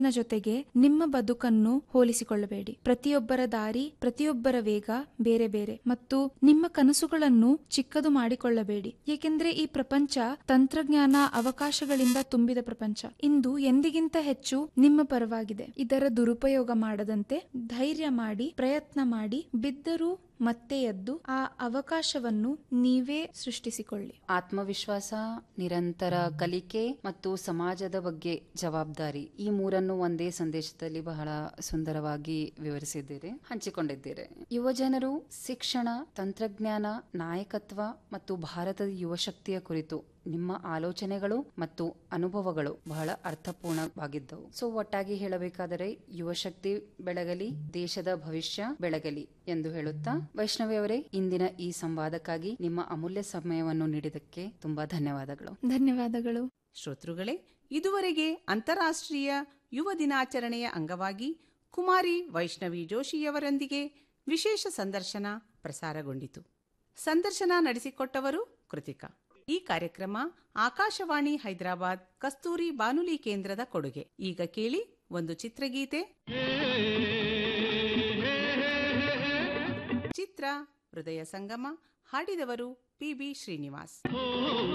ನ ಜೊತೆಗೆ ನಿಮ್ಮ ಬದುಕನ್ನು ಹೋಲಿಸಿಕೊಳ್ಳಬೇಡಿ ಪ್ರತಿಯೊಬ್ಬರ ದಾರಿ ಪ್ರತಿಯೊಬ್ಬರ ವೇಗ ಬೇರೆ ಬೇರೆ ಮತ್ತು ನಿಮ್ಮ ಕನಸುಗಳನ್ನು ಚಿಕ್ಕದು ಮಾಡಿಕೊಳ್ಳಬೇಡಿ ಏಕೆಂದ್ರೆ ಈ ಪ್ರಪಂಚ ತಂತ್ರಜ್ಞಾನ ಅವಕಾಶಗಳಿಂದ ತುಂಬಿದ ಪ್ರಪಂಚ ಇಂದು ಎಂದಿಗಿಂತ ಹೆಚ್ಚು ನಿಮ್ಮ ಪರವಾಗಿದೆ ಇದರ ದುರುಪಯೋಗ ಮಾಡದಂತೆ ಧೈರ್ಯ ಮಾಡಿ ಪ್ರಯತ್ನ ಮಾಡಿ ಬಿದ್ದರೂ ಮತ್ತೆ ಎದ್ದು ಆ ಅವಕಾಶವನ್ನು ನೀವೇ ಸೃಷ್ಟಿಸಿಕೊಳ್ಳಿ ಆತ್ಮವಿಶ್ವಾಸ ನಿರಂತರ ಕಲಿಕೆ ಮತ್ತು ಸಮಾಜದ ಬಗ್ಗೆ ಜವಾಬ್ದಾರಿ ಈ ಮೂರನ್ನು ಒಂದೇ ಸಂದೇಶದಲ್ಲಿ ಬಹಳ ಸುಂದರವಾಗಿ ವಿವರಿಸಿದ್ದೀರಿ ಹಂಚಿಕೊಂಡಿದ್ದೀರಿ ಯುವಜನರು ಶಿಕ್ಷಣ ತಂತ್ರಜ್ಞಾನ ನಾಯಕತ್ವ ಮತ್ತು ಭಾರತದ ಯುವಶಕ್ತಿಯ ಕುರಿತು ನಿಮ್ಮ ಆಲೋಚನೆಗಳು ಮತ್ತು ಅನುಭವಗಳು ಬಹಳ ಅರ್ಥಪೂರ್ಣವಾಗಿದ್ದವು ಸೊ ಒಟ್ಟಾಗಿ ಹೇಳಬೇಕಾದರೆ ಯುವಶಕ್ತಿ ಬೆಳಗಲಿ ದೇಶದ ಭವಿಷ್ಯ ಬೆಳಗಲಿ ಎಂದು ಹೇಳುತ್ತಾ ವೈಷ್ಣವಿ ಅವರೇ ಇಂದಿನ ಈ ಸಂವಾದಕ್ಕಾಗಿ ನಿಮ್ಮ ಅಮೂಲ್ಯ ಸಮಯವನ್ನು ನೀಡಿದ್ದಕ್ಕೆ ತುಂಬಾ ಧನ್ಯವಾದಗಳು ಧನ್ಯವಾದಗಳು ಶ್ರೋತೃಗಳೇ ಇದುವರೆಗೆ ಅಂತಾರಾಷ್ಟ್ರೀಯ ಯುವ ದಿನಾಚರಣೆಯ ಅಂಗವಾಗಿ ಕುಮಾರಿ ವೈಷ್ಣವಿ ಜೋಶಿಯವರೊಂದಿಗೆ ವಿಶೇಷ ಸಂದರ್ಶನ ಪ್ರಸಾರಗೊಂಡಿತು ಸಂದರ್ಶನ ನಡೆಸಿಕೊಟ್ಟವರು ಕೃತಿಕಾ ಈ ಕಾರ್ಯಕ್ರಮ ಆಕಾಶವಾಣಿ ಹೈದರಾಬಾದ್ ಕಸ್ತೂರಿ ಬಾನುಲಿ ಕೇಂದ್ರದ ಕೊಡುಗೆ ಈಗ ಕೇಳಿ ಒಂದು ಚಿತ್ರಗೀತೆ ಚಿತ್ರ ಹೃದಯ ಸಂಗಮ ಹಾಡಿದವರು ಪಿ ಬಿ ಶ್ರೀನಿವಾಸ್